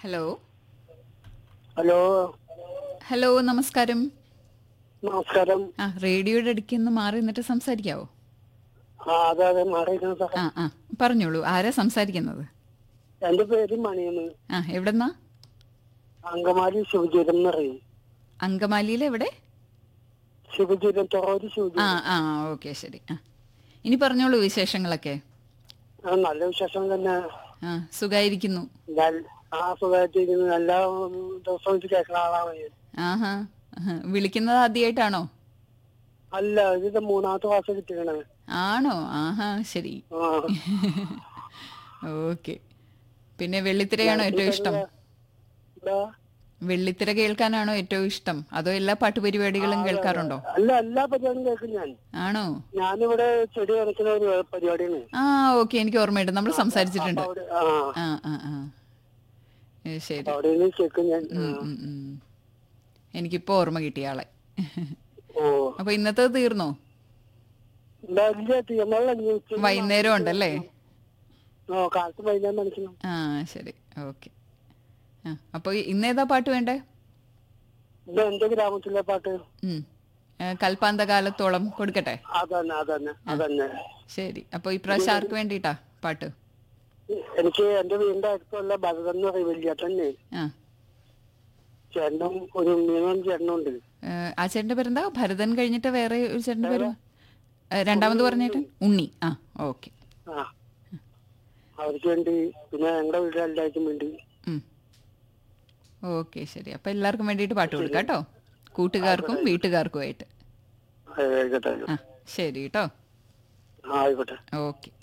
Hello hello hello നമസ്കാരം നമസ്കാരം ആ റേഡിയോയുടെ അടുക്കിൽ നിന്ന് മാറി നിന്നിട്ട് സംസാരിക്കാവോ ആ അതെ അതെ മാറിയിരിക്കുന്ന സാർ ആ ആ പറഞ്ഞോളൂ ആരാ സംസാരിക്കുന്നത് എന്റെ പേര് മണിയെന്ന് ആ എവിടെന്നാ അങ്കമാലി ശിവജീരം എന്ന് പറയും അങ്കമാലിയിൽ എവിടെ ശിവജീരം തൊറോരി ആ ശിവജീരം ആ ഓക്കെ ശരി ആ ഇനി പറഞ്ഞോളൂ വിശേഷങ്ങളൊക്കെ ആ, നല്ല വിശേഷം തന്നെ ആ സുഖായിരിക്കുന്നു ഞാൻ ആ സുഖമായിട്ടിരിക്കുന്നു എല്ലാ ദിവസവും ഇത് കേൾക്കുന്ന ആളാണ് ഞാൻ ആഹാ ആഹാ. വിളിക്കുന്നത് ആദ്യമായിട്ടാണോ അല്ല ഇത് മൂന്നാമത്തെ ക്ലാസ് കിട്ടിക്കണേ ആണോ ആഹാ ശരി ആ ഓക്കെ പിന്നെ വെള്ളിത്തിരയാണോ ഏറ്റവും ഇഷ്ടം എന്താ? വെള്ളിത്തിര കേൾക്കാനാണോ ഏറ്റവും ഇഷ്ടം അതോ എല്ലാ പാട്ടുപരിപാടികളും കേൾക്കാറുണ്ടോ അല്ല എല്ലാ പരിപാടിയും കേൾക്കും ഞാൻ ആണോ ഞാനിവിടെ ചെടി നനയ്ക്കുന്ന ഒരു പരിപാടിയാണ് ആ ഓക്കെ എനിക്ക് ഓർമ്മയുണ്ട് നമ്മൾ സംസാരിച്ചിട്ടുണ്ട് അവിടെ ആ ആ ആ ആ ഏ, ശരി അവിടെ നിന്ന് കേൾക്കും ഞാൻ ഉം, ഉം, ഉം. എനിക്കിപ്പോ ഓർമ്മ കിട്ടിയ ആളെ ഓ അപ്പൊ ഇന്നത്തെ തീർന്നോ എന്താ ഇല്ല തീർന്നുള്ള ഉച്ച വൈകുന്നേരം ഉണ്ടല്ലേ ഓ കാലത്ത് വൈകുന്നേരം മനസ്സിലാവും ആ ശരി ഓക്കെ ആ അപ്പൊ ഇന്നേതാ പാട്ട് വേണ്ടേ ഇത് എന്റെ ഗ്രാമത്തിലെ പാട്ട് ഉം. ഏ, കൽപ്പാന്തകാലത്തോളം കൊടുക്കട്ടെ അതന്നെ അതന്നെ അതന്നെ ശരി അപ്പൊ ഇപ്രാവശ്യം ആർക്ക് വേണ്ടിയിട്ടാ പാട്ട് എനിക്ക് എന്റെ വീടിന്റെ അടുത്തുള്ള ഭരതൻ എന്ന് പറയും വലിയേട്ടന്നെ ആ ചേട്ടനും ഒരു മീനും ചേട്ടനും ഉണ്ട് ഏ, ആ ചേട്ടന്റെ പേരെന്താ ഭരതൻ കഴിഞ്ഞിട്ട് വേറെ ഒരു ചേട്ടന്റെ പേര് ഏ, രണ്ടാമത് പറഞ്ഞിട്ട് ഉണ്ണി ആ ഓക്കെ ആ അവർക്ക് വേണ്ടി പിന്നെ ഞങ്ങളുടെ വീട്ടിൽ എല്ലാവർക്കും വേണ്ടി ഓക്കെ ശരി അപ്പൊ എല്ലാവർക്കും വേണ്ടിയിട്ട് പാട്ട് കൊടുക്കാം കേട്ടോ കൂട്ടുകാർക്കും വീട്ടുകാർക്കുമായിട്ട് ആയിക്കോട്ടെ ആ ശരി കേട്ടോ ആ, ആയിക്കോട്ടെ ഓക്കെ